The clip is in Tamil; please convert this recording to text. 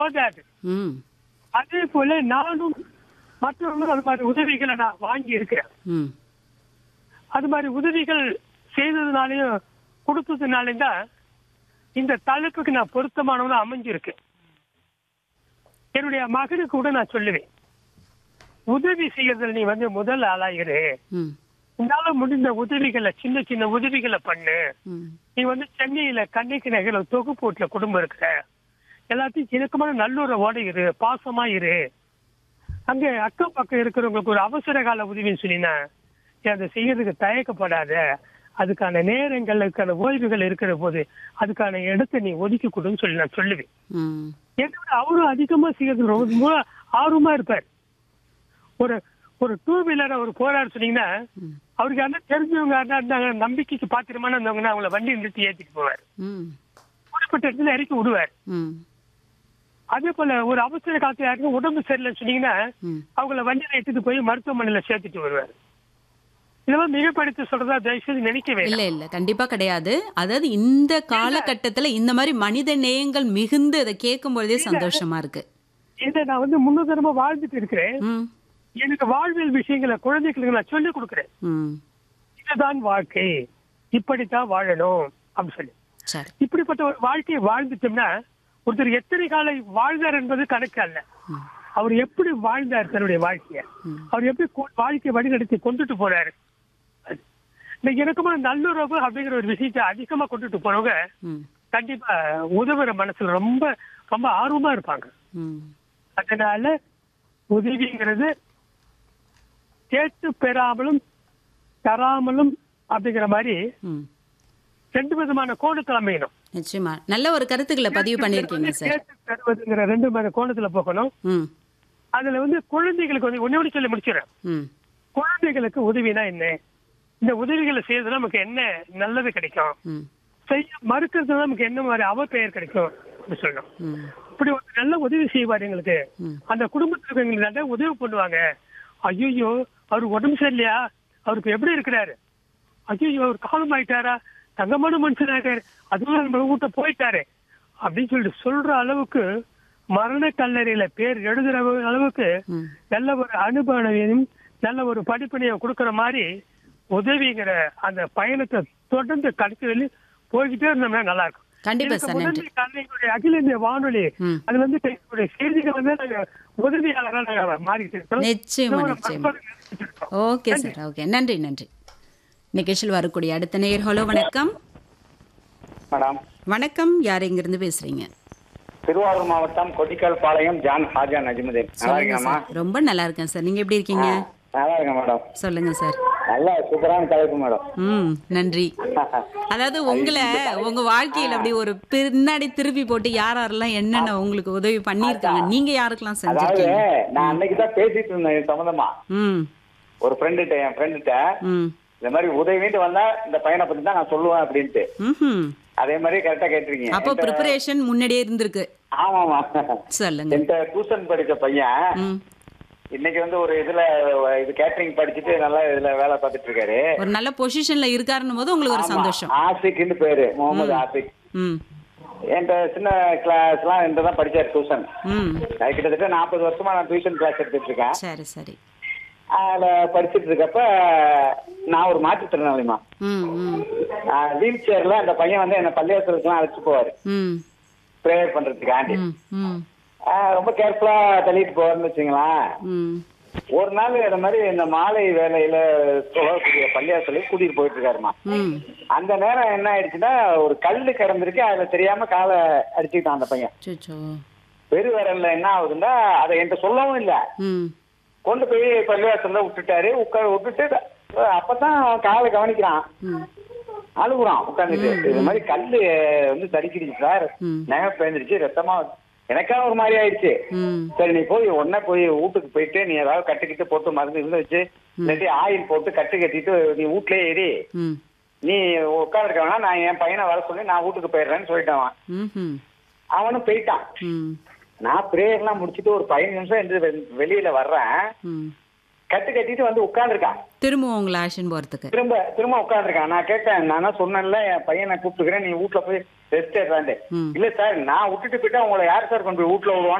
போதாது ம் அதே போல நானும் மற்றவர்களும் அது மாதிரி உதவிகளை நான் வாங்கி இருக்கிறேன் ம் அது மாதிரி உதவிகள் செய்ததுனாலையும் கொடுத்ததுனாலையும் தான் இந்த தலைப்புக்கு நான் பொருத்தமானவனா அமைஞ்சிருக்கு என்னுடைய மகனுக்கு கூட நான் சொல்லுவேன் உதவி செய்யறதுல நீ வந்து முதல் ஆளாயிரு ம் உன்னால முடிந்த உதவிகளை சின்ன சின்ன உதவிகளை பண்ணு ம் நீ வந்து சென்னையில கண்ணைக்கு நகர தொகுப்போட்டுல குடும்பம் இருக்கிற எல்லாத்தையும் இணக்கமான நல்லுறவோட இரு பாசமா இரு அங்க அக்கம் பக்கம் இருக்கிறவங்களுக்கு ஒரு அவசர கால உதவின்னு சொன்னீங்கன்னா நீ அதை செய்யறதுக்கு தயக்கப்படாத அதுக்கான நேரங்கள் அதுக்கான ஓய்வுகள் இருக்கிற போது அதுக்கான இடத்தை நீ ஒதுக்கி கொடுன்னு சொல்லி நான் சொல்லுவேன் ம் என்னை விட அவரும் அதிகமா செய்யறது ரொம்ப ஆர்வமா இருப்பார் ஒரு ஒரு டூ வீலர் அவர் போறாரு சொன்னீங்கன்னா ம். அவருக்கு யாருன்னா தெரிஞ்சவங்க யாருன்னா இருந்தாங்க நம்பிக்கைக்கு பாத்திரமான இருந்தவங்கன்னா அவங்கள வண்டி நிறுத்தி ஏத்திட்டு போவார் ம் குறிப்பிட்ட இடத்துல இறக்கி விடுவார் ம் அதே போல ஒரு அவசர காலத்துல யாருக்கும் உடம்பு சரியில்லைன்னு சொன்னீங்கன்னா ம் அவங்கள வண்டியில எடுத்துட்டு போய் மருத்துவமனையில சேர்த்துட்டு வருவார் இதெல்லாம் மிகப்படுத்தி சொல்றதா தயவுசெய்து நினைக்கவே இல்ல இல்ல கண்டிப்பா கிடையாது அதாவது இந்த காலகட்டத்துல இந்த மாதிரி மனித நேயங்கள் மிகுந்து அதை கேட்கும் பொழுதே சந்தோஷமா இருக்கு இதை நான் வந்து முன்னுதாரணமா வாழ்ந்துட்டு இருக்கிறேன் ம் எனக்கு வாழ்வியல் விஷயங்களை குழந்தைகளுக்கு நான் சொல்லிக் கொடுக்குறேன் ம் இதுதான் வாழ்க்கை இப்படித்தான் வாழணும் அப்படின்னு சொல்லி சரி இப்படிப்பட்ட ஒரு வாழ்க்கையை வாழ்ந்துட்டோம்னா ஒருத்தர் எத்தனை காலை வாழ்ந்தார் என்பது கணக்கு அல்ல ம் அவர் எப்படி வாழ்ந்தார் தன்னுடைய வாழ்க்கைய ம். அவர் எப்படி கொ- வாழ்க்கையை வழிநடத்தி கொண்டுட்டு போறாரு அது. இந்த இணக்கமான நல்லுறவு அப்படிங்கிற ஒரு விஷயத்தை அதிகமா கொண்டுட்டு போறவங்க ம் கண்டிப்பா உதவுற மனசுல ரொம்ப ரொம்ப ஆர்வமா இருப்பாங்க ம் அதனால உதவிங்கிறது கேட்டு பெறாமலும் தராமலும் அப்படிங்கிற மாதிரி ம் ரெண்டு விதமான கோணத்தில் அமையணும் நிச்சயமா நல்ல ஒரு கருத்துக்களை பதிவு பண்ணியிருக்கீங்க சார் கேட்டு பெறுவதுங்கிற ரெண்டு விதமான கோணத்துல போகணும் ம் அதுல வந்து குழந்தைகளுக்கு வந்து ஒண்ணு ஒண்ணு சொல்லி முடிச்சிடறேன் ம் குழந்தைகளுக்கு உதவினா என்ன இந்த உதவிகளை செய்யறதுல நமக்கு என்ன நல்லது கிடைக்கும் ம் செய்ய மறுக்கிறதுல நமக்கு என்ன மாதிரி அவப்பெயர் கிடைக்கும் அப்படின்னு சொல்லணும் ம் இப்படி ஒரு நல்ல உதவி செய்வார் எங்களுக்கு ம். அந்த குடும்பத்துக்கு எங்களுக்கு நிறைய உதவி பண்ணுவாங்க ஐயோ அவர் உடம்பு சரியில்லையா அவருக்கு எப்படி இருக்கிறாரு ஐயோ அவர் காலம் ஆயிட்டாரா தங்கமான மனுஷனாக்காரு அதுவும் நம்ம வீட்டை போயிட்டாரு அப்படின்னு சொல்லிட்டு சொல்ற அளவுக்கு மரண கல்லறையில பேர் எழுதுற அளவுக்கு ம் நல்ல ஒரு அனுபவனையும் நல்ல ஒரு படிப்பினையும் கொடுக்கிற மாதிரி உதவிங்கிற அந்த பயணத்தை தொடர்ந்து கடத்தி வெளி போய்கிட்டே இருந்தோம்னா நல்லா இருக்கும் கண்டிப்பா எனக்கு சார் நன்றி முதன்மை கலைஞருடைய அகில இந்திய வானொலி ம். அதுல வந்து எங்களுடைய செய்திகள் வந்து நாங்க உதவியாளராக நாங்க மாறிட்டு இருக்கோம் நிச்சயமா இன்னும் ஒரு நிச்சயமா பண்பாடு நினைச்சிட்டு இருக்கோம். ஓகே சார் ஓகே நன்றி நன்றி நிகழ்ச்சியில் வரக்கூடிய அடுத்த நேயர் ஹலோ வணக்கம் மேடம் வணக்கம் யார் இங்கிருந்து பேசுறீங்க திருவாரூர் மாவட்டம் கொடிக்கல் பாளையம் ஜான் ஹாஜா நஜிமுதீன் நல்லா சொல்லுங்க இருக்கீங்கம்மா சார் ரொம்ப நல்லா இருக்கேன் சார் நீங்க எப்படி இருக்கீங்க நல்லா இருக்கேன் மேடம் சொல்லுங்க சார் நல்லா சூப்பரான தலைப்பு மேடம் ம் நன்றி அதாவது உங்களை உங்க வாழ்க்கையில அப்படி ஒரு பின்னாடி திருப்பி போட்டு யார் யாரெல்லாம் என்னென்ன உங்களுக்கு உதவி பண்ணியிருக்காங்க நீங்க யாருக்கெல்லாம் அதாவது செஞ்சிருக்கீங்க நான் அன்னைக்கு தான் பேசிட்டு இருந்தேன் இது சம்பந்தமா ம் ஒரு ஃப்ரெண்டுகிட்ட என் ஃப்ரெண்டுகிட்ட ம் இந்த மாதிரி உதவிட்டு வந்தா இந்த பையனை பத்தி தான் நான் சொல்லுவேன் அப்படின்ட்டு ம்ஹும். அதே மாதிரி கரெக்டா கேட்டிருக்கீங்க அப்போ ப்ரிப்பரேஷன் முன்னாடியே இருந்திருக்கு ஆமாமா சொல்லுங்க என்கிட்ட டியூஷன் படிச்ச பையன் ம் இன்னைக்கு வந்து ஒரு இதுல இது கேட்டரிங் படிச்சுட்டு நல்லா இதுல வேலை பார்த்துட்டு இருக்காரு ஒரு நல்ல பொசிஷன்ல இருக்காருன்னும் போது உங்களுக்கு ஒரு ஆமா, சந்தோஷம் ஆசிக்னு பேரு முகமது ஆசிக் ம் என்கிட்ட சின்ன கிளாஸ்லாம் என்கிட்ட தான் படிச்சார் டியூஷன் ம் அது கிட்டத்தட்ட நாற்பது வருஷமா நான் டியூஷன் கிளாஸ் எடுத்துட்டு இருக்கேன் சரி சரி அதில் படிச்சுட்டு இருக்கப்ப நான் ஒரு மாற்றுத்திறனாளிமா ம் ம் வீல் சேர்ல அந்த பையன் வந்து என்ன பள்ளியாசலுக்குலாம் அழைச்சிட்டு போவார் ம் ப்ரேயர் பண்றதுக்கு ஆண்டி ம் ம் ஆஹ் ரொம்ப கேர்ஃபுல்லா தள்ளிட்டு போவார்னு வச்சுங்களேன் ம் ஒரு நாள் இந்த மாதிரி இந்த மாலை வேலையில சொல்லக்கூடிய பள்ளியாசலுக்கு கூட்டிட்டு போயிட்டு இருக்காருமா ம் அந்த நேரம் என்ன ஆயிடுச்சுன்னா ஒரு கல்லு கிடந்திருக்கு அதுல தெரியாம காலை அடிச்சுக்கிட்டான் அந்த பையன் சுச்சோ பெருவிரல்ல என்ன ஆகுதுன்னா அதை என்கிட்ட சொல்லவும் இல்லை ம் கொண்டு போய் பள்ளிவாசல்ல விட்டுட்டாரு உட்கார விட்டுட்டு அப்பதான் காலை கவனிக்கிறான் ம் அழுகுறான் உட்காந்துட்டு இது மாதிரி கல்லு வந்து தடிக்கிடுச்சு சார் ம். நகை பேந்துருச்சு ரத்தமா எனக்கா ஒரு மாதிரி ஆயிடுச்சு ம் சரி நீ போய் உடனே போய் வீட்டுக்கு போயிட்டு நீ ஏதாவது கட்டுக்கிட்டு போட்டு மருந்து இருந்து வச்சு இல்லாட்டி ஆயில் போட்டு கட்டு கட்டிட்டு நீ வீட்லயே ஏறி ம் நீ உட்காந்துருக்க வேணா நான் என் பையனை வர சொல்லி நான் வீட்டுக்கு போயிடுறேன்னு சொல்லிட்டான் அவன். ம்ஹும். அவனும் போயிட்டான் ம் நான் பிரேயர்லாம் முடிச்சிட்டு ஒரு பதினஞ்சு நிமிஷம் இருந்து வெ- வெளியில வர்றேன் ம் கட்டு கட்டிட்டு வந்து உட்கார்ந்துருக்கான் திரும்ப உங்களை ஆக்ஷன் போறதுக்கு திரும்ப திரும்ப உட்காந்துருக்கான் நான் கேட்டேன் நான் தான் சொன்னேன்ல என் பையனை கூப்பிட்டுக்கிறேன் நீ வீட்டுல போய் ரெஸ்ட் எடுறான்ட்டு ம். இல்ல சார் நான் விட்டுட்டு போயிட்டா உங்களை யார் சார் கொண்டு போய் வீட்டுல விடுவான்